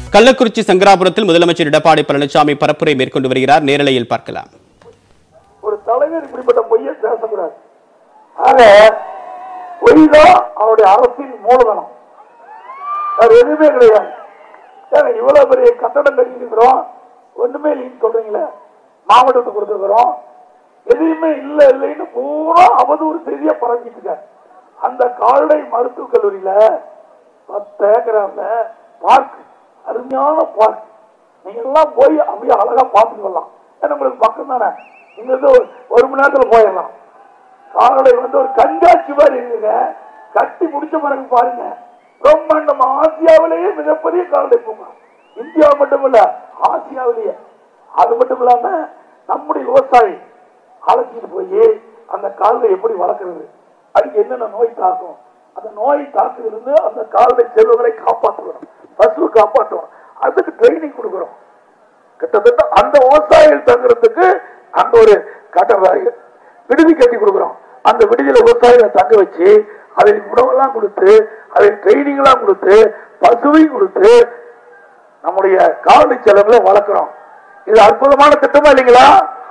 கள்ளக்குறிச்சி சங்கராபுரத்தில் முதலமைச்சர் எடப்பாடி பழனிசாமி பரப்புரை மேற்கொண்டு வருகிறார் நேரலையில் பார்க்கலாம் ஒரு தலைவர் இப்படிப்பட்ட பொய்யை பேசக்கூடாது ஆக பொய் தான் அவருடைய அரசின் மூலதனம் வேற எதுவுமே கிடையாது ஏங்க, இவ்வளவு பெரிய கட்டடம் கட்டிருக்கிறோம் ஒண்ணுமே இல்லைன்னு சொல்றீங்களே மாவட்டத்துக்கு கொடுத்துருக்கிறோம் எதுவுமே இல்ல இல்லைன்னு பூரா அவதூறு செய்தியா பரப்பிட்டு இருக்காரு அந்த கால்நடை மருத்துவக் கல்லூரியில பத்து ஏக்கரால பார்க் அருமையான பார்க் நீங்க எல்லாம் போய் அப்படியே அழகா பார்த்துட்டு வரலாம் ஏன்னா உங்களுக்கு பக்கம் தானே இங்க இருந்து ஒரு ஒரு மணி நேரத்துல போயிடலாம் கால்நடை வந்து ஒரு கண்காட்சி மாதிரி இருக்குங்க கட்டி முடிச்ச பிறகு பாருங்க பிரம்மாண்டம் ஆசியாவிலேயே மிகப்பெரிய கால்நடை பூங்கா இந்தியா மட்டும் இல்ல ஆசியாவிலேயே அது மட்டும் இல்லாம நம்முடைய விவசாயி அழைச்சிட்டு போய் அந்த கால்நடை எப்படி வளர்க்கறது அதுக்கு என்னென்ன நோய் தாக்கும் அந்த நோய் தாக்குதிலிருந்து அந்த கால்நடை செல்வங்களை காப்பாற்றணும் பசுவை காப்பாற்றணும் அதுக்கு ட்ரைனிங் கொடுக்குறோம் கிட்டத்தட்ட அந்த விவசாயிகள் தங்குறதுக்கு அங்க ஒரு கட்ட விடுதி கட்டி கொடுக்குறோம் அந்த விடுதியில விவசாயிகளை தங்க வச்சு அவங்களுக்கு உணவெல்லாம் கொடுத்து அவங்களுக்கு ட்ரைனிங் எல்லாம் கொடுத்து பசுவையும் கொடுத்து நம்முடைய காவலி செலவுல வளர்க்கிறோம் இது அற்புதமான திட்டமா இல்லைங்களா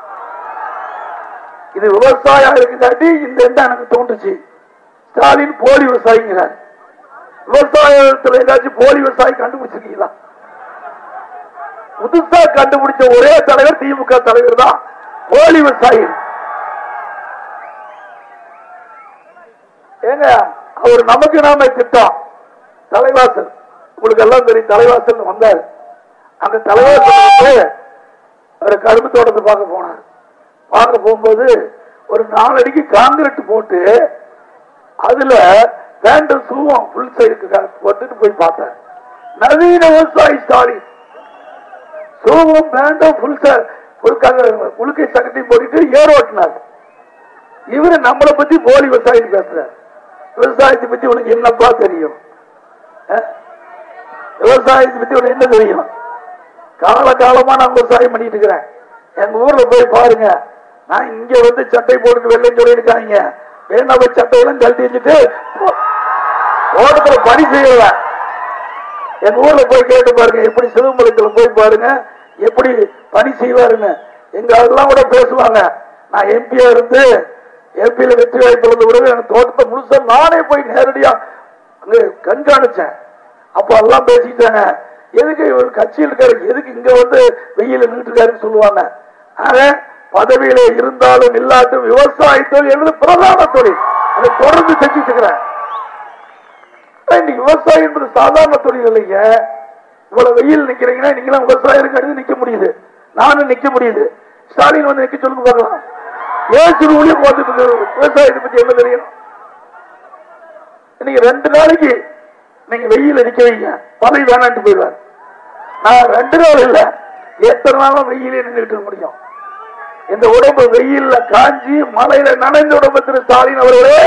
இது விவசாயம் இருக்குதாட்டி இந்த எண்ணம் எனக்கு தோன்றுச்சு ஸ்டாலின் போலி விவசாயிங்கிறார் விவசாயத்துல ஏதாச்சும் போலி விவசாயி கண்டுபிடிச்சிருக்கீங்களா புதுசா கண்டுபிடிச்ச ஒரே தலைவர் திமுக தலைவர் தான் போலி விவசாயி ஏங்க அவர் நமக்கு நாம திட்டம் தலைவாசல் உங்களுக்கு எல்லாம் தெரியும் தலைவாசல் வந்தார் அந்த தலைவாசல் வந்து அவர் கரும்பு தோட்டத்தை பார்க்க போனார் பார்க்க போகும்போது ஒரு நாலடிக்கு காங்கிரட் போட்டு அதுல பேண்ட் சூவம் ஃபுல் சைடுக்கு போட்டுட்டு போய் பார்த்தேன் நவீன விவசாயி ஸ்டாலின் சோகம் பேண்டும் ஃபுல் உழுக்கை சக்கத்தையும் போட்டுட்டு ஏர் ஓட்டினார் இவரு நம்மளை பத்தி போலி விவசாயம் பேசுறாரு விவசாயத்தை பத்தி உனக்கு என்னப்பா தெரியும் அஹ்? விவசாயத்தை பத்தி உனக்கு என்ன தெரியும் கால காலமா நான் விவசாயம் பண்ணிட்டு இருக்கிறேன் எங்க ஊர்ல போய் பாருங்க நான் இங்க வந்து சட்டை போட்டுட்டு வெள்ளை சொல்லி இருக்காங்க வேணா போய் சட்டையெல்லாம் கழட்டி வச்சுட்டு தோட்டத்துல பணி செய்யலாம் எங்க ஊர்ல போய் கேட்டு பாருங்க எப்படி சிறுமலத்துல போய் பாருங்க எப்படி பணி செய்வாருன்னு எங்க அதெல்லாம் கூட பேசுவாங்க நான் எம்பியா இருந்து எம்பியில வெற்றி வாய்ப்பு இருந்து விட எனக்கு தோட்டத்தை முழுசா நானே போய் நேரடியா அங்க கண்காணிச்சேன் அப்ப எல்லாம் பேசிட்டாங்க எதுக்கு இவர் கட்சியில் இருக்காரு எதுக்கு இங்க வந்து வெயில நின்று இருக்காருன்னு சொல்லுவாங்க ஆக பதவியில இருந்தாலும் இல்லாட்டும் விவசாய தொழில் என்பது பிரதான தொழில் அதை தொடர்ந்து செஞ்சுட்டு இருக்கிறேன் இன்னைக்கு விவசாயம் என்பது சாதாரண தொழில் இல்லைங்க இவ்வளவு வெயில் நிக்கிறீங்கன்னா நீங்களாம் விவசாயம் கடுத்து நிக்க முடியுது நானும் நிக்க முடியுது ஸ்டாலின் வந்து நிக்க சொல்லுங்க பார்க்கலாம் ஏசு ஊழியம் பார்த்துட்டு இருக்கு. விவசாயத்தை பத்தி என்ன தெரியும் இன்னைக்கு ரெண்டு நாளைக்கு நீங்க வெயில நிக்க வைங்க பதவி வேணான்ட்டு போயிடுவார் நான் ரெண்டு நாள் இல்ல எத்தனை நாளும் வெயிலே நின்றுட்டு இருக்க முடியும் இந்த உடம்பு வெயில்ல காஞ்சி மலையில நனைந்த உடம்பு திரு ஸ்டாலின் அவர்களே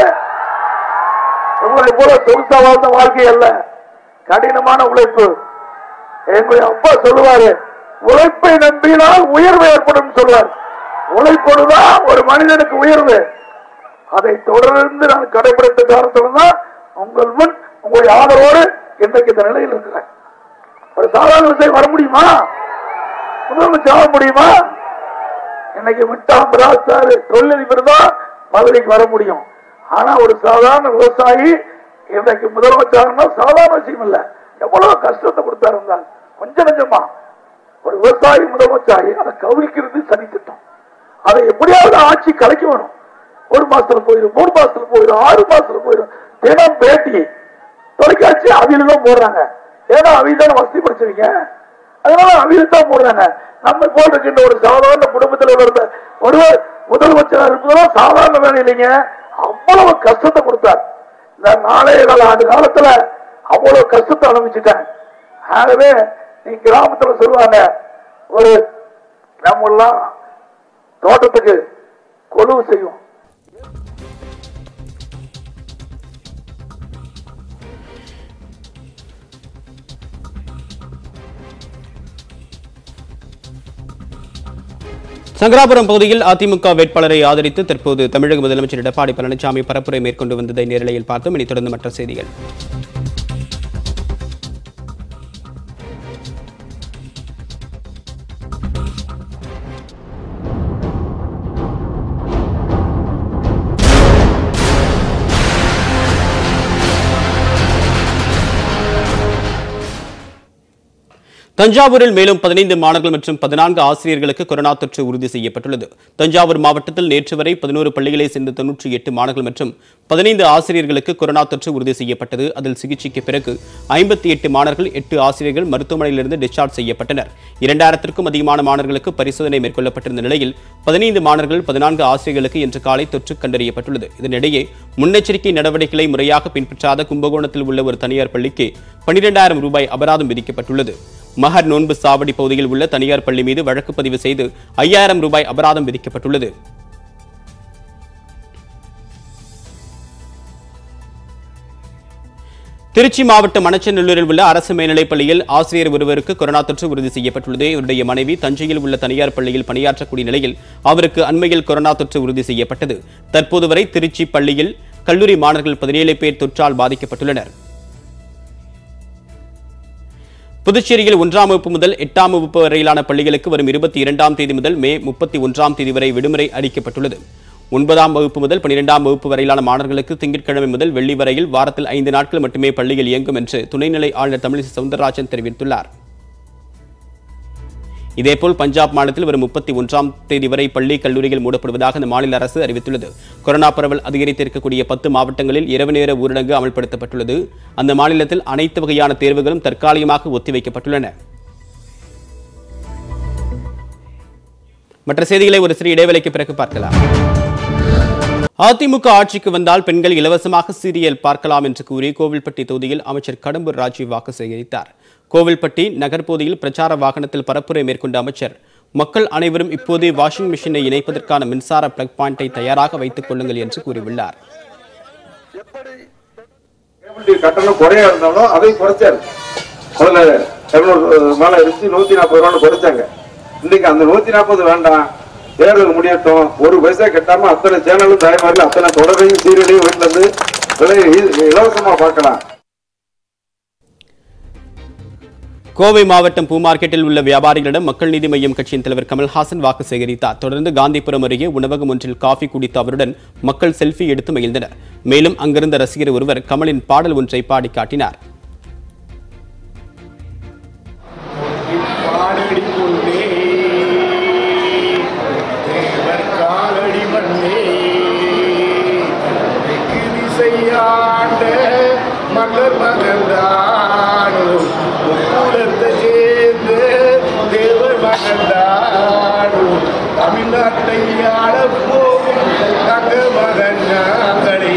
உங்களை போல சொகுசா வாழ்ந்த வாழ்க்கை அல்ல கடினமான உழைப்பு எங்களுடைய அப்பா சொல்லுவாரு உழைப்பை நம்பினால் உயர்வு ஏற்படும் சொல்வார் உழைப்பொழுதுதான் ஒரு மனிதனுக்கு உயர்வு அதை தொடர்ந்து நான் கடைபிடித்த காரணத்துல தான் உங்கள் முன் உங்களுடைய ஆதரவோடு இன்றைக்கு இந்த நிலையில் இருக்கிறேன் ஒரு சாதாரண விவசாயி வர முடியுமா முதலமைச்சர் ஆக முடியுமா இன்னைக்கு மிட்டாம் ராஜாரு தொழிலதிபர் தான் பதவிக்கு வர முடியும் ஆனா ஒரு சாதாரண விவசாயி இன்னைக்கு முதலமைச்சர்னா சாதாரண விஷயம் இல்ல எவ்வளவு கஷ்டத்தை கொடுத்தாரு இருந்தால் கொஞ்சம் கொஞ்சமா ஒரு விவசாயி முதலமைச்சாரி அதை கவிழ்க்கிறது சனி திட்டம் அதை எப்படியாவது ஆட்சி கலைக்க வேணும் ஒரு மாசத்துல போயிடும் மூணு மாசத்துல போயிடும் ஆறு மாசத்துல போயிடும் தினம் பேட்டி தொலைக்காட்சி அவியில தான் போடுறாங்க ஏன்னா அவிய தானே வசதி படிச்சிருக்கீங்க அதனால அவியில தான் போடுறாங்க நம்ம போல் இருக்கின்ற ஒரு சாதாரண குடும்பத்தில் இருந்த ஒருவர் முதலமைச்சராக இருப்பதெல்லாம் சாதாரண வேலை இல்லைங்க அவ்வளவு கஷ்டத்தை கொடுத்தார் இந்த நாளைய கால ஆண்டு காலத்துல அவ்வளவு கஷ்டத்தை அனுபவிச்சுட்டேன் ஆகவே நீ கிராமத்துல சொல்லுவாங்க ஒரு நம்ம எல்லாம் தோட்டத்துக்கு கொழுவு செய்வோம் சங்கராபுரம் பகுதியில் அதிமுக வேட்பாளரை ஆதரித்து தற்போது தமிழக முதலமைச்சர் எடப்பாடி பழனிசாமி பரப்புரை மேற்கொண்டு வந்ததை நேரலையில் பார்த்தோம் இனி தொடர்ந்து மற்ற செய்திகள் தஞ்சாவூரில் மேலும் பதினைந்து மாணவர்கள் மற்றும் பதினான்கு ஆசிரியர்களுக்கு கொரோனா தொற்று உறுதி செய்யப்பட்டுள்ளது தஞ்சாவூர் மாவட்டத்தில் நேற்று வரை பதினோரு பள்ளிகளை சேர்ந்த தொன்னூற்றி எட்டு மாணவர்கள் மற்றும் பதினைந்து ஆசிரியர்களுக்கு கொரோனா தொற்று உறுதி செய்யப்பட்டது அதில் சிகிச்சைக்கு பிறகு ஐம்பத்தி எட்டு மாணவர்கள் எட்டு ஆசிரியர்கள் மருத்துவமனையிலிருந்து டிஸ்சார்ஜ் செய்யப்பட்டனர் இரண்டாயிரத்திற்கும் அதிகமான மாணவர்களுக்கு பரிசோதனை மேற்கொள்ளப்பட்டிருந்த நிலையில் பதினைந்து மாணவர்கள் பதினான்கு ஆசிரியர்களுக்கு இன்று காலை தொற்று கண்டறியப்பட்டுள்ளது இதனிடையே முன்னெச்சரிக்கை நடவடிக்கைகளை முறையாக பின்பற்றாத கும்பகோணத்தில் உள்ள ஒரு தனியார் பள்ளிக்கு பனிரெண்டாயிரம் ரூபாய் அபராதம் விதிக்கப்பட்டுள்ளது மகர் நோன்பு சாவடி பகுதியில் உள்ள தனியார் பள்ளி மீது வழக்கு பதிவு செய்து ஐயாயிரம் ரூபாய் அபராதம் விதிக்கப்பட்டுள்ளது திருச்சி மாவட்டம் மணச்சநல்லூரில் உள்ள அரசு மேல்நிலைப் பள்ளியில் ஆசிரியர் ஒருவருக்கு கொரோனா தொற்று உறுதி செய்யப்பட்டுள்ளது இவருடைய மனைவி தஞ்சையில் உள்ள தனியார் பள்ளியில் பணியாற்றக்கூடிய நிலையில் அவருக்கு அண்மையில் கொரோனா தொற்று உறுதி செய்யப்பட்டது தற்போது வரை திருச்சி பள்ளியில் கல்லூரி மாணவர்கள் பதினேழு பேர் தொற்றால் பாதிக்கப்பட்டுள்ளனர் புதுச்சேரியில் ஒன்றாம் வகுப்பு முதல் எட்டாம் வகுப்பு வரையிலான பள்ளிகளுக்கு வரும் இருபத்தி இரண்டாம் தேதி முதல் மே முப்பத்தி ஒன்றாம் தேதி வரை விடுமுறை அளிக்கப்பட்டுள்ளது ஒன்பதாம் வகுப்பு முதல் பனிரெண்டாம் வகுப்பு வரையிலான மாணவர்களுக்கு திங்கட்கிழமை முதல் வெள்ளி வரையில் வாரத்தில் ஐந்து நாட்கள் மட்டுமே பள்ளிகள் இயங்கும் என்று துணைநிலை ஆளுநர் தமிழிசை சவுந்தரராஜன் தெரிவித்துள்ளார் இதேபோல் பஞ்சாப் மாநிலத்தில் வரும் முப்பத்தி ஒன்றாம் தேதி வரை பள்ளி கல்லூரிகள் மூடப்படுவதாக அந்த மாநில அரசு அறிவித்துள்ளது கொரோனா பரவல் அதிகரித்திருக்கக்கூடிய பத்து மாவட்டங்களில் இரவு நேர ஊரடங்கு அமல்படுத்தப்பட்டுள்ளது அந்த மாநிலத்தில் அனைத்து வகையான தேர்வுகளும் தற்காலிகமாக ஒத்திவைக்கப்பட்டுள்ளன மற்ற செய்திகளை ஒரு சிறு இடைவேளைக்கு பிறகு பார்க்கலாம் அதிமுக ஆட்சிக்கு வந்தால் பெண்கள் இலவசமாக சீரியல் பார்க்கலாம் என்று கூறி கோவில்பட்டி தொகுதியில் அமைச்சர் கடம்பூர் ராஜு வாக்கு சேகரித்தார் கோவில்பட்டி நகர்பகுதியில் பிரச்சார வாகனத்தில் பரப்புரை மேற்கொண்ட அமைச்சர் மக்கள் அனைவரும் இப்போதே வாஷிங் மிஷினை இணைப்பதற்கான மின்சார பிளக் பாயிண்டை தயாராக வைத்துக் கொள்ளுங்கள் என்று கூறியுள்ளார் கேபிள் டிவி கட்டணம் குறையா இருந்தாலும் அதை குறைச்சாரு முதல்ல இருநூறு மேல இருந்துச்சு நூத்தி நாற்பது ரூபான்னு குறைச்சாங்க இன்னைக்கு அந்த நூத்தி நாற்பது வேண்டாம் தேர்தல் முடியட்டும் ஒரு பைசா கட்டாம அத்தனை சேனலும் தாய்மாரில் அத்தனை தொடரையும் சீரியலையும் வீட்டுல இருந்து விலை இ- இலவசமா பார்க்கலாம் கோவை மாவட்டம் பூ மார்க்கெட்டில் உள்ள வியாபாரிகளிடம் மக்கள் நீதி மய்யம் கட்சியின் தலைவர் கமல்ஹாசன் வாக்கு சேகரித்தார் தொடர்ந்து காந்திபுரம் அருகே உணவகம் ஒன்றில் காஃபி குடித்த அவருடன் மக்கள் செல்ஃபி எடுத்து மகிழ்ந்தனர் மேலும் அங்கிருந்த ரசிகர் ஒருவர் கமலின் பாடல் ஒன்றை பாடி காட்டினார் பாடிக்கொண்டே தேவர் காலடி மண்ணே தெற்கு திசையாண்ட மன்னர் மகன்தானோ முக்குலத்தை சேர்ந்த தேவர் மகன்தானோ தமிழ்நாட்டை ஆளப் போகும் தங்க மகன் நாங்களே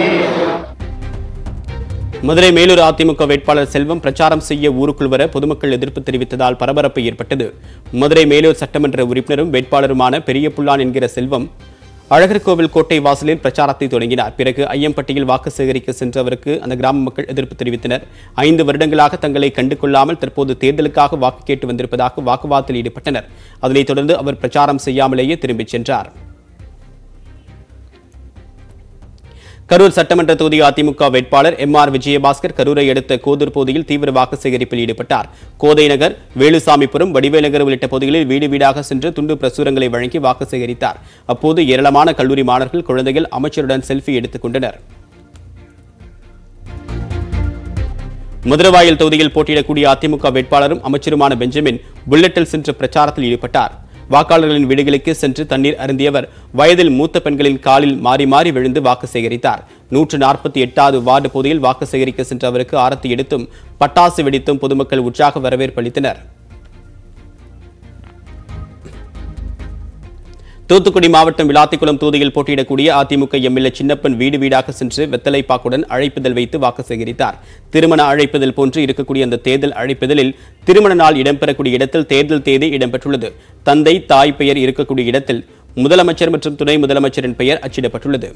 மதுரை மேலூர் அதிமுக வேட்பாளர் செல்வம் பிரச்சாரம் செய்ய ஊருக்குள் வர பொதுமக்கள் எதிர்ப்பு தெரிவித்ததால் பரபரப்பு ஏற்பட்டது மதுரை மேலூர் சட்டமன்ற உறுப்பினரும் வேட்பாளருமான பெரிய புல்லான் என்கிற செல்வம் அழகர் கோவில் கோட்டை வாசலில் பிரச்சாரத்தை தொடங்கினார் பிறகு ஐயம்பட்டியில் வாக்கு சேகரிக்க சென்றவருக்கு அந்த கிராம மக்கள் எதிர்ப்பு தெரிவித்தனர் ஐந்து வருடங்களாக தங்களை கண்டு கொள்ளாமல் தற்போது தேர்தலுக்காக வாக்கு கேட்டு வந்திருப்பதாக வாக்குவாதத்தில் ஈடுபட்டனர் அதனைத் தொடர்ந்து அவர் பிரச்சாரம் செய்யாமலேயே திரும்பிச் சென்றார் கரூர் சட்டமன்ற தொகுதி அதிமுக வேட்பாளர் எம் ஆர் விஜயபாஸ்கர் கரூரை அடுத்த கோதூர் பகுதியில் தீவிர வாக்கு சேகரிப்பில் ஈடுபட்டார் கோதை நகர் வேலுசாமிபுரம் வடிவேல் நகர் உள்ளிட்ட பகுதிகளில் வீடு வீடாக சென்று துண்டு பிரசுரங்களை வழங்கி வாக்கு சேகரித்தார் அப்போது ஏராளமான கல்லூரி மாணவர்கள் குழந்தைகள் அமைச்சருடன் செல்ஃபி எடுத்துக் கொண்டனர் மதுரவாயல் தொகுதியில் போட்டியிடக்கூடிய அதிமுக வேட்பாளரும் அமைச்சருமான பெஞ்சமின் புல்லட்டில் சென்று பிரச்சாரத்தில் ஈடுபட்டார் வாக்காளர்களின் வீடுகளுக்கு சென்று தண்ணீர் அருந்தியவர் வயதில் மூத்த பெண்களின் காலில் மாறி மாறி விழுந்து வாக்கு சேகரித்தார் நூற்று நாற்பத்தி எட்டாவது வார்டு பகுதியில் வாக்கு சேகரிக்க சென்ற அவருக்கு ஆரத்தி எடுத்தும் பட்டாசு வெடித்தும் பொதுமக்கள் உற்சாக வரவேற்பு அளித்தனர் தூத்துக்குடி மாவட்டம் விளாத்திக்குளம் தொகுதியில் போட்டியிடக்கூடிய அதிமுக எம்எல்ஏ சின்னப்பன் வீடு வீடாக சென்று வெத்தலைப்பாக்குடன் அழைப்புதல் வைத்து வாக்கு சேகரித்தார் திருமண அழைப்புதல் போன்று இருக்கக்கூடிய அந்த தேர்தல் அழைப்புதலில் திருமண நாள் இடம்பெறக்கூடிய இடத்தில் தேர்தல் தேதி இடம்பெற்றுள்ளது தந்தை தாய் பெயர் இருக்கக்கூடிய இடத்தில் முதலமைச்சர் மற்றும் துணை முதலமைச்சரின் பெயர் அச்சிடப்பட்டுள்ளது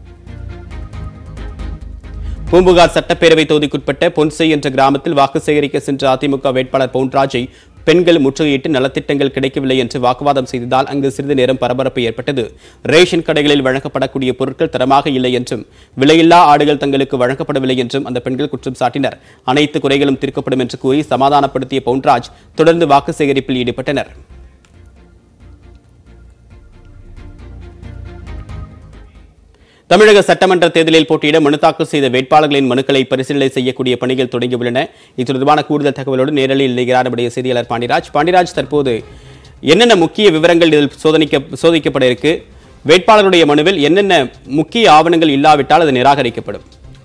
பூம்புகார் சட்டப்பேரவை தொகுதிக்குட்பட்ட பொன்சை என்ற கிராமத்தில் வாக்கு சேகரிக்க சென்ற அதிமுக வேட்பாளர் பவுன்ராஜை பெண்கள் முற்றுகையிட்டு நலத்திட்டங்கள் கிடைக்கவில்லை என்று வாக்குவாதம் செய்ததால் அங்கு சிறிது நேரம் பரபரப்பு ஏற்பட்டது ரேஷன் கடைகளில் வழங்கப்படக்கூடிய பொருட்கள் தரமாக இல்லை என்றும் விலையில்லா ஆடுகள் தங்களுக்கு வழங்கப்படவில்லை என்றும் அந்த பெண்கள் குற்றம் சாட்டினர் அனைத்து குறைகளும் தீர்க்கப்படும் என்று கூறி சமாதானப்படுத்திய பவுன்ராஜ் தொடர்ந்து வாக்கு சேகரிப்பில் ஈடுபட்டனர் தமிழக சட்டமன்ற தேர்தலில் போட்டியிட மனு தாக்கல் செய்த வேட்பாளர்களின் மனுக்களை பரிசீலனை செய்யக்கூடிய பணிகள் தொடங்கியுள்ளன இது தொடர்பான கூடுதல் தகவலோடு நேரலில் இணைகிறார் நம்முடைய செய்தியாளர் பாண்டிராஜ் பாண்டிராஜ் தற்போது என்னென்ன முக்கிய விவரங்கள் இதில் சோதனைக்க சோதிக்கப்பட இருக்கு வேட்பாளருடைய மனுவில் என்னென்ன முக்கிய ஆவணங்கள் இல்லாவிட்டால் அது நிராகரிக்கப்படும்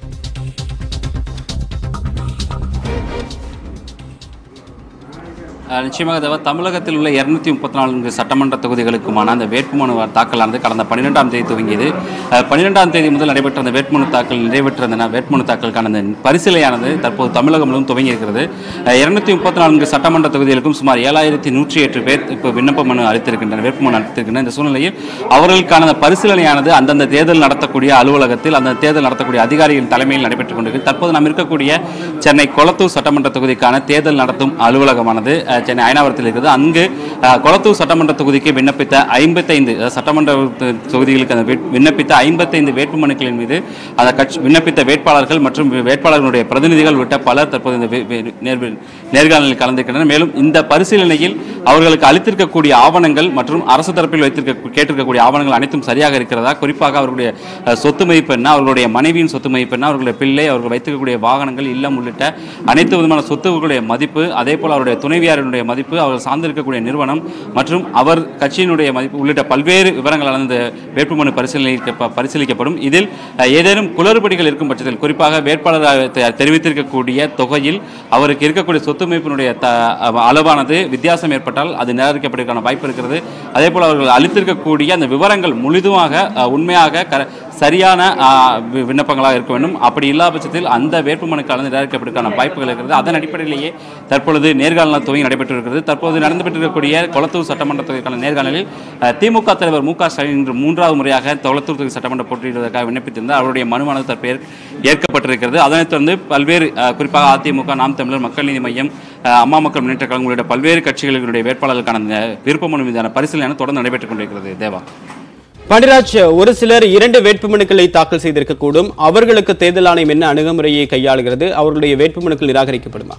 அஹ் நிச்சயமாக தேவா தமிழகத்தில் உள்ள இருநூத்தி முப்பத்தி நான்கு சட்டமன்ற தொகுதிகளுக்குமான அந்த வேட்புமனு தாக்கலானது கடந்த பன்னிரெண்டாம் தேதி துவங்கியது அஹ் பன்னிரெண்டாம் தேதி முதல் நடைபெற்ற அந்த வேட்புமனு தாக்கல் நிறைவேற்ற அந்த ந- வேட்புமனு தாக்கலுக்கான அந்த பரிசீலனையானது தற்போது தமிழகம் முழுவதும் துவங்கி இருக்கிறது இருநூத்தி முப்பத்தி நான்கு சட்டமன்ற தொகுதிகளுக்கும் சுமார் ஏழாயிரத்தி நூற்றி எட்டு பேர் இப்போ விண்ணப்ப மனு அளித்திருக்கின்றனர் வேட்புமனு அளித்திருக்கின்றனர் இந்த சூழ்நிலையில் அவர்களுக்கான அந்த பரிசீலனையானது அந்தந்த தேர்தல் நடத்தக்கூடிய அலுவலகத்தில் அந்த தேர்தல் நடத்தக்கூடிய அதிகாரிகளின் தலைமையில் நடைபெற்றுக் கொண்டிருக்கிறது தற்போது நாம் இருக்கக்கூடிய சென்னை கொளத்தூர் சட்டமன்ற தொகுதிக்கான தேர்தல் நடத்தும் அலுவலகமானது அஹ், சென்னை அயனாவரத்தில் இருக்கிறது அங்கு அஹ், கொளத்தூர் சட்டமன்ற தொகுதிக்கு விண்ணப்பித்த ஐம்பத்தைந்து சட்டமன்ற தொ- தொகுதிகளுக்கு அந்த வேட்- விண்ணப்பித்த ஐம்பத்தைந்து வேட்புமனுக்களின் மீது அந்த கட்சி விண்ணப்பித்த வேட்பாளர்கள் மற்றும் வேட்பாளர்களுடைய பிரதிநிதிகள் உள்ளிட்ட பலர் தற்போது இந்த வே- வே- நேர்வு- நேர்காணலில் கலந்திருக்கின்றனர் மேலும் இந்த பரிசீலனையில் அவர்களுக்கு அளித்திருக்கக்கூடிய ஆவணங்கள் மற்றும் அரசு தரப்பில் வைத்திருக்க கேட்டிருக்கக்கூடிய ஆவணங்கள் அனைத்தும் சரியாக இருக்கிறதா குறிப்பாக அவர்களுடைய அஹ், சொத்து மதிப்பு என்ன அவர்களுடைய மனைவியின் சொத்து மதிப்பு என்ன அவர்களுடைய பிள்ளை அவர்கள் வைத்திருக்கக்கூடிய வாகனங்கள் இல்லம் உள்ளிட்ட அனைத்து விதமான சொத்துக்களுடைய மதிப்பு அதே போல் அவருடைய துணைவியாரினுடைய மதிப்பு அவர்கள் சார்ந்திருக்கக்கூடிய நிறுவனம் மற்றும் அவர் கட்சியினுடைய மதிப்பு உள்ளிட்ட பல்வேறு விவரங்கள் அந்த வேட்புமனு பரிசீலிக்க பரிசீலிக்கப்படும் இதில் அஹ், ஏதேனும் குளறுபடிகள் இருக்கும் பட்சத்தில் குறிப்பாக வேட்பாளர் தெ- தெரிவித்திருக்கக்கூடிய தொகையில் அவருக்கு இருக்கக்கூடிய சொத்து மதிப்பினுடைய த அளவானது வித்தியாசம் ஏற்பட்டால் அது நிராகரிக்கப்படுவதற்கான வாய்ப்பு இருக்கிறது அதே போல் அவர்கள் அளித்திருக்கக்கூடிய அந்த விவரங்கள் முழுதுமாக அஹ், உண்மையாக க சரியான அஹ், வி- விண்ணப்பங்களாக இருக்க வேண்டும் அப்படி இல்லாத பட்சத்தில் அந்த வேட்புமனுக்கான நிராகரிக்கப்படுவதற்கான வாய்ப்புகள் இருக்கிறது அதன் அடிப்படையிலேயே தற்பொழுது நேர்காணல் துவங்கி நடைபெற்று இருக்கிறது தற்போது நடந்துபெற்றிருக்கக்கூடிய கொளத்தூர் சட்டமன்ற தொகுதிக்கான நேர்காணலில் அஹ், திமுக தலைவர் மு க ஸ்டாலின் இன்று மூன்றாவது முறையாக கொளத்தூர் தொகுதி சட்டமன்ற போட்டியிடுவதற்காக விண்ணப்பித்திருந்தார் அவருடைய மனுவானது தற்பேர் ஏற்கப்பட்டிருக்கிறது அதனைத் தொடர்ந்து பல்வேறு அஹ், குறிப்பாக அதிமுக நாம் தமிழர் மக்கள் நீதி மையம் அஹ், அம்மா மக்கள் முன்னேற்ற கழகம் உள்ளிட்ட பல்வேறு கட்சிகளுடைய வேட்பாளர்களுக்கான இந்த விருப்ப மனு மீதான பரிசீலனை தொடர்ந்து நடைபெற்றுக் கொண்டிருக்கிறது தேவா பாண்டிராஜ் ஒரு சிலர் இரண்டு வேட்புமனுக்களை தாக்கல் செய்திருக்கக்கூடும் அவர்களுக்கு தேர்தல் ஆணையம் என்ன அணுகுமுறையை கையாளுகிறது அவர்களுடைய வேட்புமனுக்கள் நிராகரிக்கப்படுமா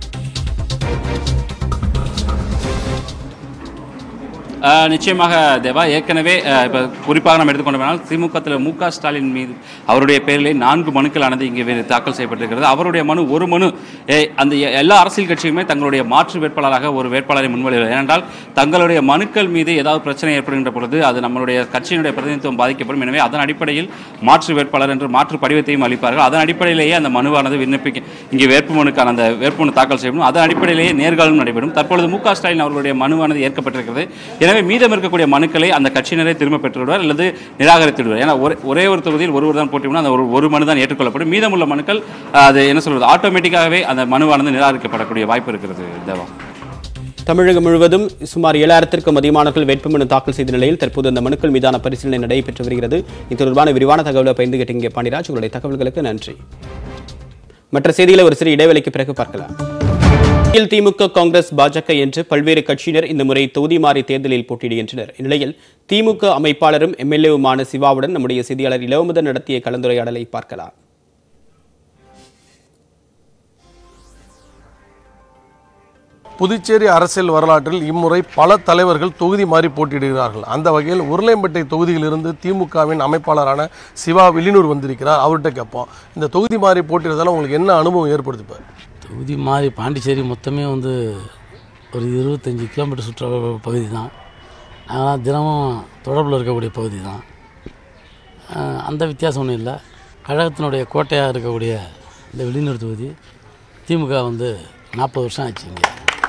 அஹ், நிச்சயமாக தேவா ஏற்கனவே அஹ், இப்ப குறிப்பாக நம்ம எடுத்துக்கொண்டோம்னால் திமுக தலைவர் மு க ஸ்டாலின் மீது அவருடைய பேரிலே நான்கு மனுக்களானது இங்கே வே- தாக்கல் செய்யப்பட்டிருக்கிறது அவருடைய மனு ஒரு மனு ஏ, அந்த எ- எல்லா அரசியல் கட்சியுமே தங்களுடைய மாற்று வேட்பாளராக ஒரு வேட்பாளரை முன்வழிவர் ஏனென்றால் தங்களுடைய மனுக்கள் மீது ஏதாவது பிரச்சனை ஏற்படுகின்ற பொழுது அது நம்மளுடைய கட்சியினுடைய பிரதிநிதித்துவம் பாதிக்கப்படும் எனவே அதன் அடிப்படையில் மாற்று வேட்பாளர் என்று மாற்று படிவத்தையும் அளிப்பார்கள் அதன் அடிப்படையிலேயே அந்த மனுவானது விண்ணப்பிக்க இங்கே வேட்புமனுக்கான அந்த வேட்புமனு தாக்கல் செய்யணும் அதன் அடிப்படையிலேயே நேர்காணலும் நடைபெறும் தற்பொழுது மு க ஸ்டாலின் அவர்களுடைய மனுவானது ஏற்கப்பட்டிருக்கிறது எனவே மீதம் இருக்கக்கூடிய மனுக்களை அந்த கட்சியினரே திரும்ப பெற்றுவிடுவார் அல்லது நிராகரித்து விடுவார் ஏன்னா ஒரே ஒரே ஒரு தொகுதியில் ஒருவர் தான் போட்டியிடணும் அந்த ஒரு ஒரு மனு தான் ஏற்றுக்கொள்ளப்படும் மீதமுள்ள மனுக்கள் அஹ், அது என்ன சொல்வது ஆட்டோமேட்டிக்காகவே அந்த மனுவானது நிராகரிக்கப்படக்கூடிய வாய்ப்பு இருக்கிறது தேவா தமிழகம் முழுவதும் சுமார் ஏழாயிரத்திற்கும் அதிகமானவர்கள் வேட்புமனு தாக்கல் செய்த நிலையில் தற்போது அந்த மனுக்கள் மீதான பரிசீலனை நடைபெற்று வருகிறது இது தொடர்பான விரிவான தகவலை பகிர்ந்து கேட்டீங்க பாண்டிராஜ் உங்களுடைய தகவல்களுக்கு நன்றி மற்ற செய்திகளை ஒரு சிறு இடைவெளிக்கு பிறகு பார்க்கலாம் இதில் திமுக காங்கிரஸ் பாஜக என்று பல்வேறு கட்சியினர் இந்த முறை தொகுதி மாறி தேர்தலில் போட்டியிடுகின்றனர் இந்நிலையில் திமுக அமைப்பாளரும் எம்எல்ஏவுமான சிவாவுடன் நம்முடைய செய்தியாளர் இளவமுதன் நடத்திய கலந்துரையாடலை பார்க்கலாம் புதுச்சேரி அரசியல் வரலாற்றில் இம்முறை பல தலைவர்கள் தொகுதி மாறி போட்டியிடுகிறார்கள் அந்த வகையில் உருளையம்பேட்டை தொகுதியிலிருந்து திமுகவின் அமைப்பாளரான சிவா வில்லினூர் வந்திருக்கிறார் அவர்கிட்ட கேட்போம் இந்த தொகுதி மாறி போட்டியிடுறதால உங்களுக்கு என்ன அனுபவம் ஏற்படுது இப்போ தொகுதி மாதிரி பாண்டிச்சேரி மொத்தமே வந்து ஒரு இருபத்தஞ்சி கிலோமீட்டர் சுற்ற பகுதி தான் நாங்களாம் தினமும் தொடர்பில் இருக்கக்கூடிய பகுதி தான் அஹ் அந்த வித்தியாசம் ஒன்றும் இல்லை கழகத்தினுடைய கோட்டையாக இருக்கக்கூடிய இந்த வெளியூர் தொகுதி திமுக வந்து நாற்பது வருஷம் ஆச்சு இங்கே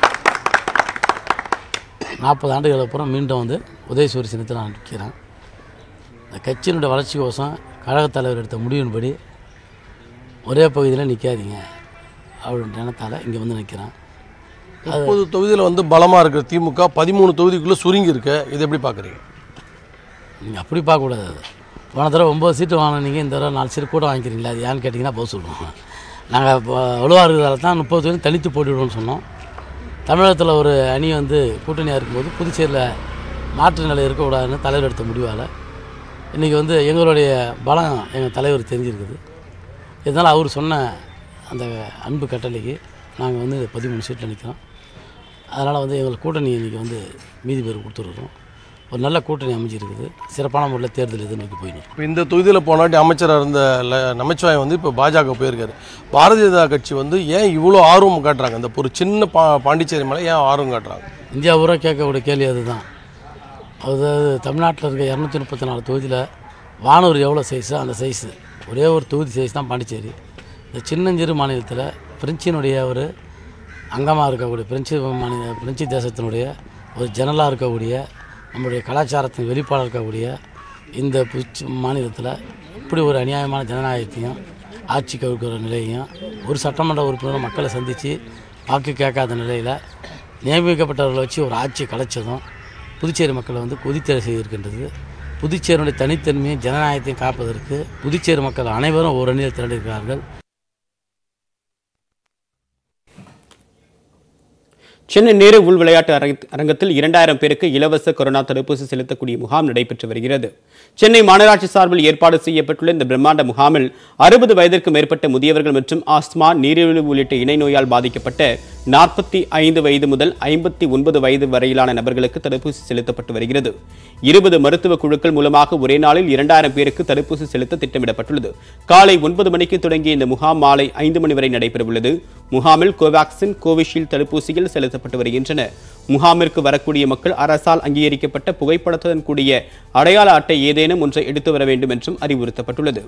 நாற்பது ஆண்டுகளுக்கு அப்புறம் மீண்டும் வந்து உதயசூரி சின்னத்தில் நான் நிற்கிறேன் இந்த கட்சியினுடைய வளர்ச்சிக்கோசம் கழகத் தலைவர் எடுத்த முடிவின்படி ஒரே பகுதியில் நிற்காதீங்க அப்படின்ற எண்ணத்தால் இங்கே வந்து நிற்கிறேன் முப்பது தொகுதியில் வந்து பலமாக இருக்கிற திமுக பதிமூணு தொகுதிக்குள்ளே சுருங்கி இருக்கு இதை எப்படி பார்க்குறீங்க நீங்கள் அப்படி பார்க்கக்கூடாது அது போன தடவை ஒம்பது சீட்டு வாங்கினீங்க இந்த தடவை நாலு சீட்டு கூட வாங்கிக்கிறீங்களா அது ஏன்னு கேட்டிங்கன்னா போக சொல்லுவோம் நாங்கள் வலுவாக இருக்கிறதால தான் முப்பது தொகுதி தனித்து போட்டிவிடுவோம்னு சொன்னோம் தமிழகத்தில் ஒரு அணி வந்து கூட்டணியாக இருக்கும்போது புதுச்சேரியில் மாற்று நிலை இருக்கக்கூடாதுன்னு தலைவர் எடுத்த முடிவால் இன்றைக்கி வந்து எங்களுடைய பலம் எங்கள் தலைவர் தெரிஞ்சிருக்குது இதனால் அவர் சொன்ன அந்த அன்பு கட்டளைக்கு நாங்கள் வந்து பதிமூணு சீட்டில் நிற்கிறோம் அதனால் வந்து எங்களுக்கு கூட்டணி இன்றைக்கி வந்து மீதி பேர் கொடுத்துருக்குறோம் ஒரு நல்ல கூட்டணி அமைஞ்சிருக்குது சிறப்பான முறையில் தேர்தல் எதிர்நோக்கி போயின்னு இப்போ இந்த தொகுதியில் போனாட்டி அமைச்சராக இருந்த ல- நமச்சிவாயம் வந்து இப்போ பாஜக போயிருக்காரு பாரதிய ஜனதா கட்சி வந்து ஏன் இவ்வளோ ஆர்வம் காட்டுறாங்க இந்த ஒரு சின்ன பா பாண்டிச்சேரி மேலே ஏன் ஆர்வம் காட்டுறாங்க இந்தியா பூரா கேட்கக்கூடிய கேள்வி அதுதான் அதாவது தமிழ்நாட்டில் இருக்க இரநூத்தி முப்பத்தி நாலு தொகுதியில் வானூர் எவ்வளோ சைஸோ அந்த சைஸு ஒரே ஒரு தொகுதி சைஸ் தான் பாண்டிச்சேரி இந்த சின்னஞ்சிறு மாநிலத்தில் பிரெஞ்சினுடைய ஒரு அங்கமாக இருக்கக்கூடிய பிரெஞ்சு மாநில பிரெஞ்சு தேசத்தினுடைய ஒரு ஜனலாக இருக்கக்கூடிய நம்முடைய கலாச்சாரத்தின் வெளிப்பாடாக இருக்கக்கூடிய இந்த பிச்சு மாநிலத்தில் இப்படி ஒரு அநியாயமான ஜனநாயகத்தையும் ஆட்சி கவிழ்க்கிற நிலையையும் ஒரு சட்டமன்ற உறுப்பினர் மக்களை சந்தித்து வாக்கு கேட்காத நிலையில் நியமிக்கப்பட்டவர்களை வச்சு ஒரு ஆட்சியை கலைச்சதும் புதுச்சேரி மக்களை வந்து கொதித்தலை செய்திருக்கின்றது புதுச்சேரியுடைய தனித்தன்மையும் ஜனநாயகத்தையும் காப்பதற்கு புதுச்சேரி மக்கள் அனைவரும் ஒரு அணியில் திரண்டிருக்கிறார்கள் சென்னை நேரு உள் விளையாட்டு அரங்க- அரங்கத்தில் இரண்டாயிரம் பேருக்கு இலவச கொரோனா தடுப்பூசி செலுத்தக்கூடிய முகாம் நடைபெற்று வருகிறது சென்னை மாநகராட்சி சார்பில் ஏற்பாடு செய்யப்பட்டுள்ள இந்த பிரம்மாண்ட முகாமில் அறுபது வயதிற்கு மேற்பட்ட முதியவர்கள் மற்றும் ஆஸ்துமா நீரிழிவு உள்ளிட்ட இணை நோயால் பாதிக்கப்பட்ட நாற்பத்தி ஐந்து வயது முதல் ஐம்பத்தி ஒன்பது வயது வரையிலான நபர்களுக்கு தடுப்பூசி செலுத்தப்பட்டு வருகிறது இருபது மருத்துவ குழுக்கள் மூலமாக ஒரே நாளில் இரண்டாயிரம் பேருக்கு தடுப்பூசி செலுத்த திட்டமிடப்பட்டுள்ளது காலை ஒன்பது மணிக்கு தொடங்கிய இந்த முகாம் மாலை ஐந்து மணி வரை நடைபெறவுள்ளது முகாமில் கோவாக்சின் கோவிஷீல்டு தடுப்பூசிகள் செலுத்தப்பட்டு வருகின்றன முகாமிற்கு வரக்கூடிய மக்கள் அரசால் அங்கீகரிக்கப்பட்ட புகைப்படத்துடன் கூடிய அடையாள அட்டை ஏதேனும் ஒன்றை எடுத்து வர வேண்டும் என்றும் அறிவுறுத்தப்பட்டுள்ளது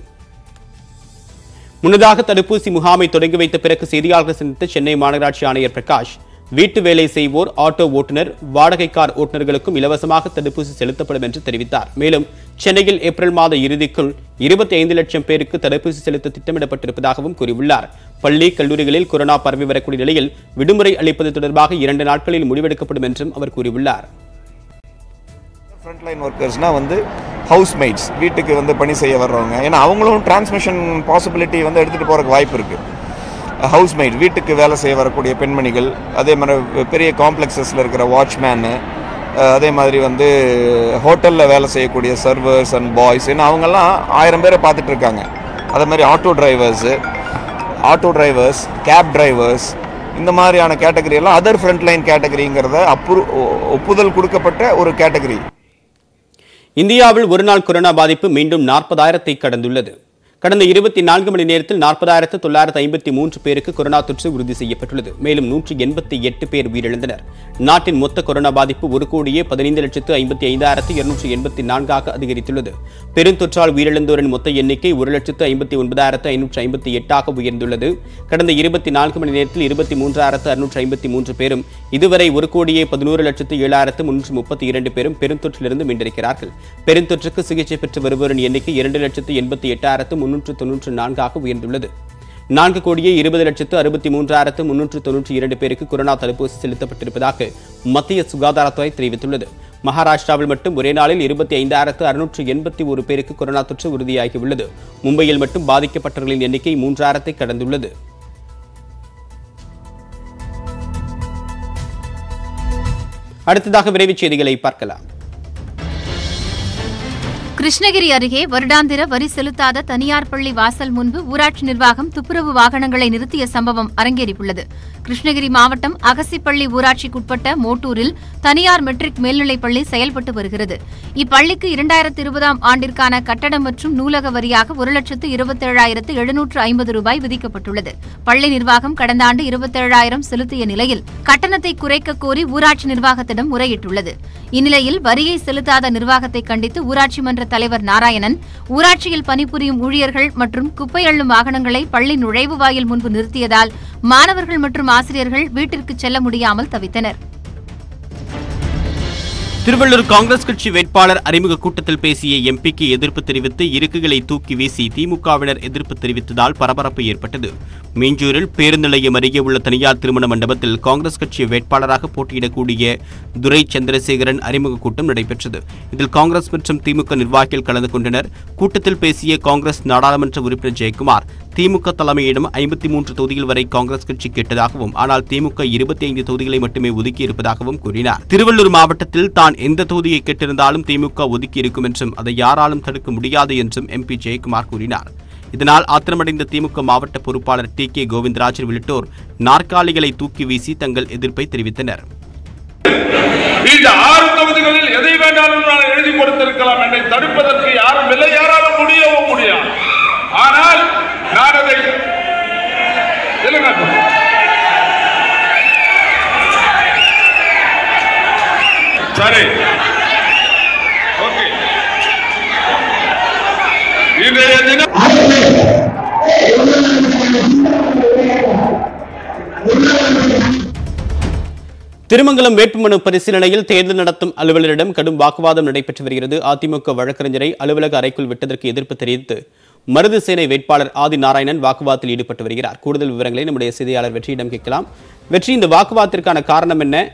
முன்னதாக தடுப்பூசி முகாமை தொடங்கி வைத்த பிறகு செய்தியாளர்கள் சந்தித்த சென்னை மாநகராட்சி ஆணையர் பிரகாஷ் வீட்டு வேலை செய்வோர் ஆட்டோ ஓட்டுநர் வாடகை கார் ஓட்டுநர்களுக்கும் இலவசமாக தடுப்பூசி செலுத்தப்படும் என்று தெரிவித்தார் மேலும் சென்னையில் ஏப்ரல் மாத இறுதிக்குள் இருபத்தி ஐந்து லட்சம் பேருக்கு தடுப்பூசி செலுத்த திட்டமிடப்பட்டிருப்பதாகவும் கூறியுள்ளார் பள்ளி கல்லூரிகளில் கொரோனா பரவி வரக்கூடிய நிலையில் விடுமுறை அளிப்பது தொடர்பாக இரண்டு நாட்களில் முடிவெடுக்கப்படும் என்றும் அவர் கூறியுள்ளார் ஃப்ரண்ட்லைன் ஒர்க்கர்ஸ்னால் வந்து ஹவுஸ்மேட்ஸ் வீட்டுக்கு வந்து பணி செய்ய வர்றவங்க ஏன்னா அவங்களும் டிரான்ஸ்மிஷன் பாசிபிலிட்டி வந்து எடுத்துகிட்டு போகிறதுக்கு வாய்ப்பு இருக்குது ஹவுஸ்மேட் வீட்டுக்கு வேலை செய்ய வரக்கூடிய பெண்மணிகள் அதே மாதிரி பெரிய காம்ப்ளெக்ஸஸில் இருக்கிற வாட்ச்மேனு அதே மாதிரி வந்து ஹோட்டலில் வேலை செய்யக்கூடிய சர்வர்ஸ் அண்ட் பாய்ஸ் ஏன்னா அவங்கெல்லாம் ஆயிரம் பேரை பார்த்துட்டு இருக்காங்க அதே மாதிரி auto drivers auto drivers cab drivers இந்த மாதிரியான கேட்டகரி எல்லாம் அதர் ஃப்ரண்ட்லைன் கேட்டகரிங்கிறத அப்ரூ ஒப்புதல் கொடுக்கப்பட்ட ஒரு கேட்டகரி இந்தியாவில் ஒருநாள் கொரோனா பாதிப்பு மீண்டும் நாற்பதாயிரத்தை கடந்துள்ளது கடந்த இருபத்தி நான்கு மணி நேரத்தில் நாற்பதாயிரத்து தொள்ளாயிரத்து ஐம்பத்தி மூன்று பேருக்கு கொரோனா தொற்று உறுதி செய்யப்பட்டுள்ளது மேலும் நூற்றி எண்பத்தி எட்டு பேர் உயிரிழந்தனர் நாட்டின் மொத்த கொரோனா பாதிப்பு ஒரு கோடியே பதினைந்து லட்சத்து ஐம்பத்தி ஐந்தாயிரத்து இருநூற்றி எண்பத்தி நான்காக அதிகரித்துள்ளது பெருந்தொற்றால் உயிரிழந்தோரின் மொத்த எண்ணிக்கை ஒரு லட்சத்து ஐம்பத்தி ஒன்பதாயிரத்து ஐநூற்று ஐம்பத்தி எட்டாக உயர்ந்துள்ளது கடந்த இருபத்தி நான்கு மணி நேரத்தில் இருபத்தி மூன்றாயிரத்து அறுநூற்று ஐம்பத்தி மூன்று பேரும் இதுவரை ஒரு கோடியே பதினோரு லட்சத்து ஏழாயிரத்து முன்னூற்று முப்பத்தி இரண்டு பேரும் பெருந்தொற்றிலிருந்து மீண்டிருக்கிறார்கள் பெருந்தொற்றுக்கு சிகிச்சை பெற்று வருவோரின் எண்ணிக்கை இரண்டு லட்சத்து எண்பத்தி எட்டாயிரத்து முன்னூற்று தொன்னூற்று நான்காக உயர்ந்துள்ளது நான்கு கோடியே இருபது லட்சத்து அறுபத்தி மூன்றாயிரத்து முன்னூற்று தொன்னூற்றி இரண்டு பேருக்கு கொரோனா தடுப்பூசி செலுத்தப்பட்டிருப்பதாக மத்திய சுகாதாரத்துறை தெரிவித்துள்ளது மகாராஷ்டிராவில் மட்டும் ஒரே நாளில் இருபத்தி ஐந்தாயிரத்து அறுநூற்று எண்பத்தி ஒரு பேருக்கு கொரோனா தொற்று உறுதியாகியுள்ளது மும்பையில் மட்டும் பாதிக்கப்பட்டவர்களின் எண்ணிக்கை மூன்றாயிரத்தை கடந்துள்ளது அடுத்ததாக விரைவுச் செய்திகளை பார்க்கலாம் கிருஷ்ணகிரி அருகே வருடாந்திர வரி செலுத்தாத தனியார் பள்ளி வாசல் முன்பு ஊராட்சி நிர்வாகம் துப்புரவு வாகனங்களை நிறுத்திய சம்பவம் அரங்கேறியுள்ளது கிருஷ்ணகிரி மாவட்டம் அகசிப்பள்ளி ஊராட்சிக்குட்பட்ட மோட்டூரில் தனியார் மெட்ரிக் மேல்நிலைப் பள்ளி செயல்பட்டு வருகிறது இப்பள்ளிக்கு இரண்டாயிரத்து இருபதாம் ஆண்டிற்கான கட்டடம் மற்றும் நூலக வரியாக ஒரு லட்சத்து இருபத்தேழாயிரத்து எழுநூற்று ஐம்பது ரூபாய் விதிக்கப்பட்டுள்ளது பள்ளி நிர்வாகம் கடந்த ஆண்டு இருபத்தேழாயிரம் செலுத்திய நிலையில் கட்டணத்தை குறைக்க கோரி ஊராட்சி நிர்வாகத்திடம் முறையிட்டுள்ளது இந்நிலையில் வரியை செலுத்தாத நிர்வாகத்தை கண்டித்து ஊராட்சி மன்ற தலைவர் நாராயணன் ஊராட்சியில் பணிபுரியும் ஊழியர்கள் மற்றும் குப்பை அள்ளும் வாகனங்களை பள்ளி நுழைவு வாயில் முன்பு நிறுத்தியதால் மாணவர்கள் மற்றும் ஆசிரியர்கள் வீட்டிற்கு செல்ல முடியாமல் தவித்தனர் திருவள்ளூர் காங்கிரஸ் கட்சி வேட்பாளர் அறிமுக கூட்டத்தில் பேசிய எம்பிக்கு எதிர்ப்பு தெரிவித்து இருக்கைகளை தூக்கி வீசி திமுகவினர் எதிர்ப்பு தெரிவித்ததால் பரபரப்பு ஏற்பட்டது மீஞ்சூரில் பேருந்து நிலையம் அருகே உள்ள தனியார் திருமண மண்டபத்தில் காங்கிரஸ் கட்சி வேட்பாளராக போட்டியிடக்கூடிய துரை சந்திரசேகரன் அறிமுக கூட்டம் நடைபெற்றது இதில் காங்கிரஸ் மற்றும் திமுக நிர்வாகிகள் கலந்து கொண்டனர் கூட்டத்தில் பேசிய காங்கிரஸ் நாடாளுமன்ற உறுப்பினர் ஜெயக்குமார் திமுக தலைமையிடம் ஐம்பத்தி மூன்று தொகுதிகள் வரை காங்கிரஸ் கட்சி கேட்டதாகவும் ஆனால் திமுக இருபத்தி ஐந்து தொகுதிகளை மட்டுமே ஒதுக்கி இருப்பதாகவும் கூறினார் திருவள்ளூர் மாவட்டத்தில் தான் எந்த தொகுதியை கேட்டிருந்தாலும் திமுக ஒதுக்கி இருக்கும் என்றும் அதை யாராலும் தடுக்க முடியாது என்றும் எம்பி ஜெயக்குமார் கூறினார் இதனால் ஆத்திரமடைந்த திமுக மாவட்ட பொறுப்பாளர் டி கே கோவிந்தராஜன் உள்ளிட்டோர் நாற்காலிகளை தூக்கி வீசி தங்கள் எதிர்ப்பை தெரிவித்தனர் இந்த ஆறு தொகுதிகளில் எதை வேண்டாலும் நான் எழுதி கொடுத்திருக்கலாம் என்னை தடுப்பதற்கு யாரும் இல்லை யாராலும் முடியவும் முடியாது ஆனால் நான் அதை இல்லைங்க சரி ஓகே இன்றைய தினம் திருமங்கலம் வேட்புமனு பரிசீலனையில் தேர்தல் நடத்தும் அலுவலரிடம் கடும் வாக்குவாதம் நடைபெற்று வருகிறது அதிமுக வழக்கறிஞரை அலுவலக அறைக்குள் விட்டதற்கு எதிர்ப்பு தெரிவித்து மருது சேனை வேட்பாளர் ஆதி நாராயணன் வாக்குவாதத்தில் ஈடுபட்டு வருகிறார் கூடுதல் விவரங்களை நம்முடைய செய்தியாளர் வெற்றியிடம் கேட்கலாம் வெற்றி இந்த வாக்குவாதத்திற்கான காரணம் என்ன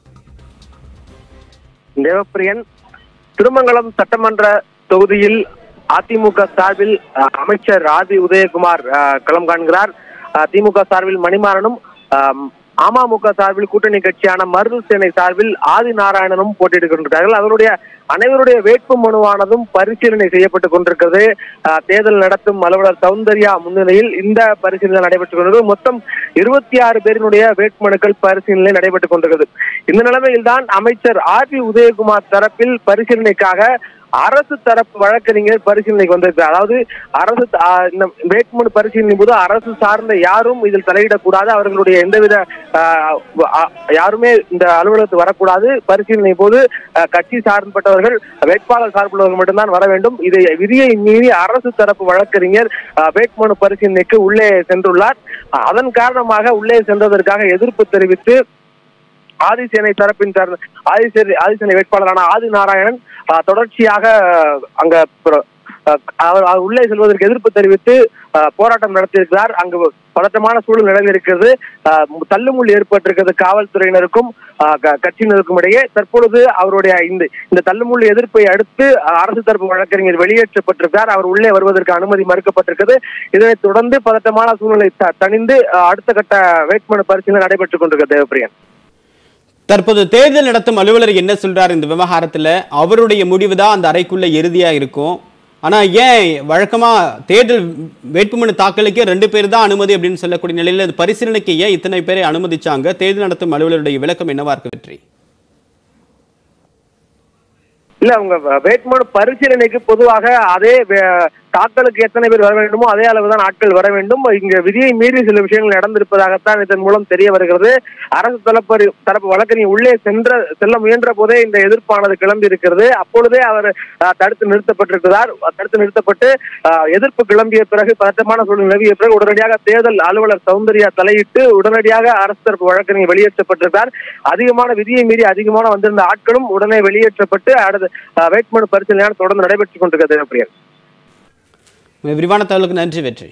தேவப்பிரியன் திருமங்கலம் சட்டமன்ற தொகுதியில் அதிமுக சார்பில் அஹ், அமைச்சர் ஆதி உதயகுமார் அஹ், களம் காண்கிறார் அஹ், திமுக சார்பில் மணிமாறனும் அஹ், அமமுக சார்பில் கூட்டணி கட்சியான மருது சேனை சார்பில் ஆதி நாராயணனும் போட்டியிட்டுக் கொண்டிருக்கிறார்கள் அவருடைய அனைவருடைய வேட்பு மனுவானதும் பரிசீலனை செய்யப்பட்டுக் கொண்டிருக்கிறது அஹ், தேர்தல் நடத்தும் அலுவலர் சௌந்தர்யா முன்னிலையில் இந்த பரிசீலனை நடைபெற்றுக் கொண்டிருக்கிறது மொத்தம் இருபத்தி ஆறு பேரினுடைய வேட்புமனுக்கள் பரிசீலனை நடைபெற்றுக் கொண்டிருக்கிறது இந்த நிலைமையில் தான் அமைச்சர் ஆர் பி உதயகுமார் தரப்பில் பரிசீலனைக்காக அரசு தரப்பு வழக்கறிஞர் பரிசீலனைக்கு வந்திருக்கிறார் அதாவது அரசு ஆ, இந்த வேட்புமனு பரிசீலனை போது அரசு சார்ந்த யாரும் இதில் தலையிடக்கூடாது அவர்களுடைய எந்தவித ஆ, ஆ, யாருமே இந்த அலுவலகத்துக்கு வரக்கூடாது பரிசீலனை போது ஆ, கட்சி சார்பட்டவர்கள் வேட்பாளர் சார்புள்ளவர்கள் மட்டும்தான் வர வேண்டும் இதை விதியை மீறி அரசு தரப்பு வழக்கறிஞர் ஆ, வேட்புமனு பரிசீலனைக்கு உள்ளே சென்றுள்ளார் அதன் காரணமாக உள்ளே சென்றதற்காக எதிர்ப்பு தெரிவித்து ஆதிசேனை தரப்பின் சார்ந்த ஆதிசேனை ஆதிசேனை வேட்பாளரான ஆதி நாராயணன் ஆஹ், தொடர்ச்சியாக ஆஹ், அங்க பிர- ஆஹ், அவர் அவர் உள்ளே செல்வதற்கு எதிர்ப்பு தெரிவித்து ஆஹ், போராட்டம் நடத்தியிருக்கிறார் அங்கு பதட்டமான சூழல் நிலவி இருக்கிறது ஆஹ், தள்ளுமுள் ஏற்பட்டிருக்கிறது காவல்துறையினருக்கும் ஆஹ், க- கட்சியினருக்கும் இடையே தற்பொழுது அவருடைய இந்த இந்த தள்ளுமுள் எதிர்ப்பை அடுத்து ஆஹ், அரசு தரப்பு வழக்கறிஞர் வெளியேற்றப்பட்டிருக்கிறார் அவர் உள்ளே வருவதற்கு அனுமதி மறுக்கப்பட்டிருக்கிறது இதனைத் தொடர்ந்து பதட்டமான சூழ்நிலை த- தணிந்து ஆஹ், அடுத்த கட்ட வேட்புமனு பரிசீலனை நடைபெற்றுக் கொண்டிருக்கிறது தேவப்பிரியன் தற்போது தேர்தல் நடத்தும் அலுவலர் என்ன சொல்றார் இந்த விவகாரத்துல அவருடைய முடிவு தான் அந்த அறைக்குள்ள இறுதியா இருக்கும் ஆனா ஏன் வழக்கமா தேர்தல் வேட்புமனு தாக்கலுக்கே ரெண்டு பேர் தான் அனுமதி அப்படின்னு சொல்லக்கூடிய நிலையில அது பரிசீலனைக்கு ஏன் இத்தனை பேரை அனுமதிச்சாங்க தேர்தல் நடத்தும் அலுவலருடைய விளக்கம் என்னவா இருக்கு வெற்றி இல்ல அவங்க வ- வேட்புமனு பரிசீலனைக்கு பொதுவாக அதே வே- தாக்கலுக்கு எத்தனை பேர் வர வேண்டுமோ அதே அளவுதான் ஆட்கள் வர வேண்டும் இங்க விதியை மீறி சில விஷயங்கள் நடந்திருப்பதாகத்தான் இதன் மூலம் தெரிய வருகிறது அரசு தரப்பு தரப்பு வழக்கறிஞர் உள்ளே சென்ற செல்ல முயன்ற போதே இந்த எதிர்ப்பானது கிளம்பி இருக்கிறது அப்பொழுதே அவர் அஹ், தடுத்து நிறுத்தப்பட்டிருக்கிறார் தடுத்து நிறுத்தப்பட்டு அஹ், எதிர்ப்பு கிளம்பிய பிறகு பதட்டமான சூழல் நிலவிய பிறகு உடனடியாக தேர்தல் அலுவலர் சௌந்தர்யா தலையிட்டு உடனடியாக அரசு தரப்பு வழக்கறிஞர் வெளியேற்றப்பட்டிருக்கிறார் அதிகமான விதியை மீறி அதிகமான வந்திருந்த ஆட்களும் உடனே வெளியேற்றப்பட்டு அடுத்து அஹ், வேட்புமனு பரிசீலனை தொடர்ந்து நடைபெற்றுக் கொண்டிருக்கிறது பிரியன் விரிவான தகவலுக்கு நன்றி வெற்றி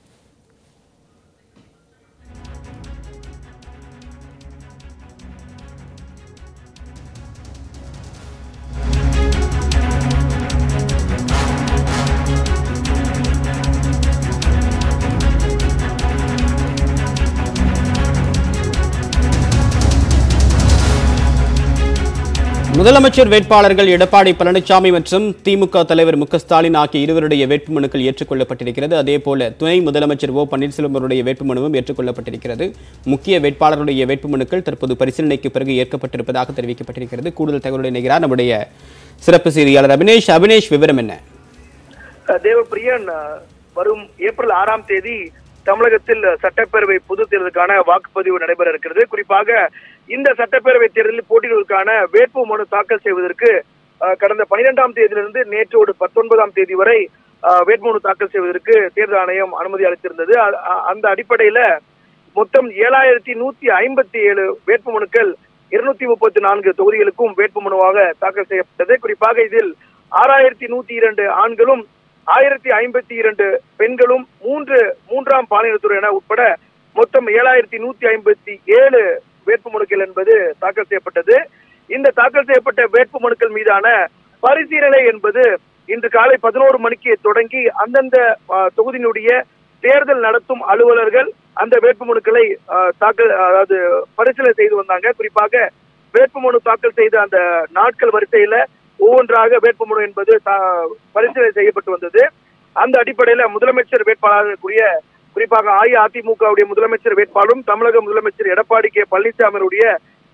முதலமைச்சர் வேட்பாளர்கள் எடப்பாடி பழனிசாமி மற்றும் திமுக தலைவர் மு க ஸ்டாலின் ஆகிய இருவருடைய வேட்புமனுக்கள் ஏற்றுக்கொள்ளப்பட்டிருக்கிறது அதேபோல துணை முதலமைச்சர் ஓ பன்னீர்செல்வம் அவருடைய வேட்புமனுவும் ஏற்றுக்கொள்ளப்பட்டிருக்கிறது முக்கிய வேட்பாளருடைய வேட்புமனுக்கள் தற்போது பரிசீலனைக்கு பிறகு ஏற்கப்பட்டிருப்பதாக தெரிவிக்கப்பட்டிருக்கிறது கூடுதல் தகவலுடன் இணைகிறார் நம்முடைய சிறப்பு செய்தியாளர் அபினேஷ் அபினேஷ் விவரம் என்ன தேவப்பிரியன் அஹ், வரும் ஏப்ரல் ஆறாம் தேதி தமிழகத்தில் சட்டப்பேரவை பொது தேர்தலுக்கான வாக்குப்பதிவு நடைபெற இருக்கிறது குறிப்பாக இந்த சட்டப்பேரவை தேர்தலில் போட்டியிடுவதற்கான வேட்பு மனு தாக்கல் செய்வதற்கு அஹ், கடந்த பனிரெண்டாம் தேதியிலிருந்து நேற்றோடு பத்தொன்பதாம் தேதி வரை அஹ், வேட்புமனு தாக்கல் செய்வதற்கு தேர்தல் ஆணையம் அனுமதி அளித்திருந்தது அ- அ- அந்த அடிப்படையில மொத்தம் ஏழாயிரத்தி நூத்தி ஐம்பத்தி ஏழு வேட்புமனுக்கள் இருநூத்தி முப்பத்தி நான்கு தொகுதிகளுக்கும் வேட்புமனுவாக தாக்கல் செய்யப்பட்டது குறிப்பாக இதில் ஆறாயிரத்தி நூத்தி இரண்டு ஆண்களும் ஆயிரத்தி ஐம்பத்தி இரண்டு பெண்களும் மூன்று மூன்றாம் பாலினத்துறையினர் உட்பட மொத்தம் ஏழாயிரத்தி நூத்தி ஐம்பத்தி ஏழு வேட்புமனுக்கள் என்பது தாக்கல் செய்யப்பட்டது இந்த தாக்கல் செய்யப்பட்ட வேட்புமனுக்கள் மீதான பரிசீலனை என்பது இன்று காலை பதினோரு மணிக்கு தொடங்கி அந்தந்த ஆஹ், தொகுதியினுடைய தேர்தல் நடத்தும் அலுவலர்கள் அந்த வேட்புமனுக்களை ஆஹ், தாக்கல் அதாவது பரிசீலனை செய்து வந்தாங்க குறிப்பாக வேட்புமனு தாக்கல் செய்த அந்த நாட்கள் வரிசையில ஒவ்வொன்றாக வேட்புமனு என்பது தா- பரிசீலனை செய்யப்பட்டு வந்தது அந்த அடிப்படையில முதலமைச்சர் வேட்பாளர்களுக்குரிய குறிப்பாக அஇஅதிமுகவுடைய முதலமைச்சர் வேட்பாளரும் தமிழக முதலமைச்சர் எடப்பாடி கே பழனிசாமியுடைய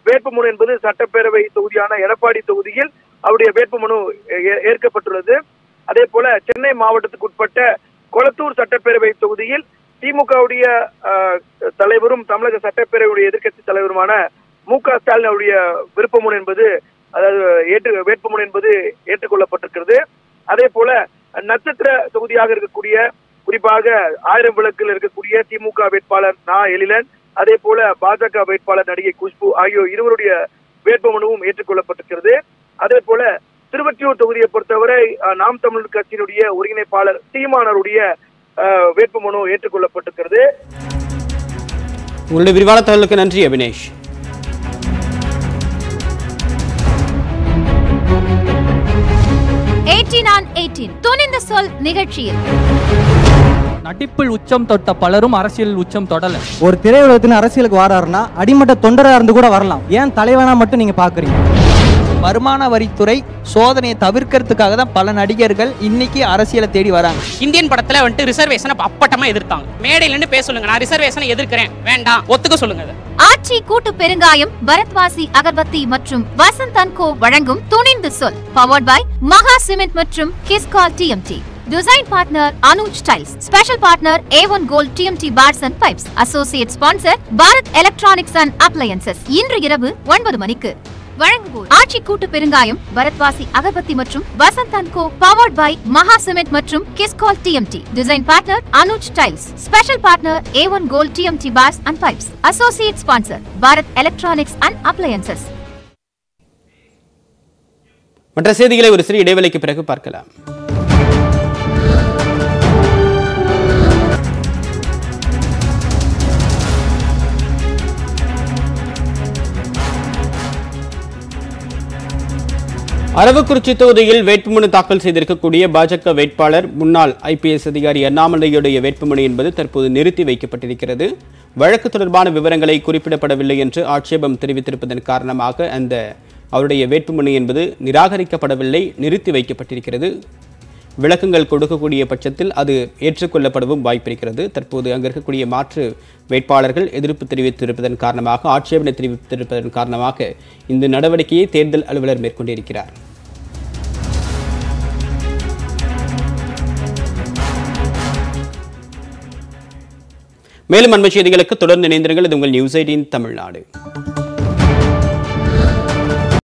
வேட்புமனு என்பது சட்டப்பேரவை தொகுதியான எடப்பாடி தொகுதியில் அவருடைய வேட்புமனு ஏ- ஏற்கப்பட்டுள்ளது அதே போல சென்னை மாவட்டத்துக்கு உட்பட்ட கொளத்தூர் சட்டப்பேரவை தொகுதியில் திமுகவுடைய அஹ், தலைவரும் தமிழக சட்டப்பேரவையுடைய எதிர்க்கட்சி தலைவருமான மு க ஸ்டாலின் அவருடைய விருப்பமனு என்பது அதாவது ஏற்று வேட்புமனு என்பது ஏற்றுக்கொள்ளப்பட்டிருக்கிறது அதே போல நட்சத்திர தொகுதியாக இருக்கக்கூடிய குறிப்பாக ஆயிரம் விளக்கில் இருக்கக்கூடிய திமுக வேட்பாளர் நா எழிலன் அதே போல பாஜக வேட்பாளர் நடிகை குஷ்பு ஆகியோர் இருவருடைய வேட்புமனுவும் ஏற்றுக்கொள்ளப்பட்டிருக்கிறது அதே போல திருவற்றியூர் தொகுதியை பொறுத்தவரை அஹ், நாம் தமிழர் கட்சியினுடைய ஒருங்கிணைப்பாளர் சீமானருடைய அஹ், வேட்புமனு ஏற்றுக்கொள்ளப்பட்டிருக்கிறது உங்களுடைய விரிவான தகவலுக்கு நன்றி அபினேஷ் எயிட்டீன் ஆன் எயிட்டீன் துணிந்த சொல் நிகழ்ச்சியில் நடிப்பில் உச்சம் தொட்ட பலரும் அரசியல் உச்சம் தொடல ஒரு திரையுலகத்தின் அரசியலுக்கு வராருன்னா அடிமட்ட தொண்டரா இருந்து கூட வரலாம் ஏன் தலைவனா மட்டும் நீங்க பாக்குறீங்க வருமான வரித்துறை சோதனையை தவிர்க்கிறதுக்காக தான் பல நடிகர்கள் இன்னைக்கு அரசியலை தேடி வராங்க இந்தியன் படத்துல வந்துட்டு ரிசர்வேஷனை அப்பட்டமா எதிர்த்தாங்க மேடையில நின்னு பேச சொல்லுங்க நான் ரிசர்வேஷனை எதிர்க்கிறேன் வேண்டாம் ஒத்துக்க சொல்லுங்க அதை ஆச்சி கூட்டு பெருங்காயம் பரத்வாசி அகர்பத்தி மற்றும் வசந்த் அண்ட் கோ வழங்கும் துணிந்து சொல் பவர்ட் பை மகா சிமெண்ட் மற்றும் Kiscol TMT design partner Anuj styles special partner A one gold TMT bars and pipes associate sponsor Bharat electronics and appliances இன்று இரவு ஒன்பது மணிக்கு வழங்குவோர் ஆட்சி கூட்டு பெருங்காயம் பரத்வாசி அகர்பத்தி மற்றும் Vasanth and co powered by Maha cement மற்றும் Kiscol TMT design partner Anuj styles special partner A one gold TMT bars and pipes associate sponsor Bharat electronics and appliances மற்ற செய்திகளை ஒரு சிறிய இடைவேளைக்கு பிறகு பார்க்கலாம் அரவக்குறிச்சி தொகுதியில் வேட்புமனு தாக்கல் செய்திருக்கக்கூடிய பாஜக வேட்பாளர் முன்னாள் ஐபிஎஸ் அதிகாரி அண்ணாமலையுடைய வேட்புமனு என்பது தற்போது நிறுத்தி வைக்கப்பட்டிருக்கிறது வழக்கு தொடர்பான விவரங்களை குறிப்பிடப்படவில்லை என்று ஆட்சேபம் தெரிவித்திருப்பதன் காரணமாக அந்த அவருடைய வேட்புமனு என்பது நிராகரிக்கப்படவில்லை நிறுத்தி வைக்கப்பட்டிருக்கிறது விளக்கங்கள் கொடுக்கக்கூடிய பட்சத்தில் அது ஏற்றுக்கொள்ளப்படவும் வாய்ப்பிருக்கிறது தற்போது அங்கு இருக்கக்கூடிய மாற்று வேட்பாளர்கள் எதிர்ப்பு தெரிவித்திருப்பதன் காரணமாக ஆட்சேபனை தெரிவித்திருப்பதன் காரணமாக இந்த நடவடிக்கையை தேர்தல் அலுவலர் மேற்கொண்டிருக்கிறார் மேலும் அண்மை செய்திகளுக்கு தொடர்ந்து இணைந்திருங்கள் இது உங்கள் நியூஸ் எயிட்டின் தமிழ்நாடு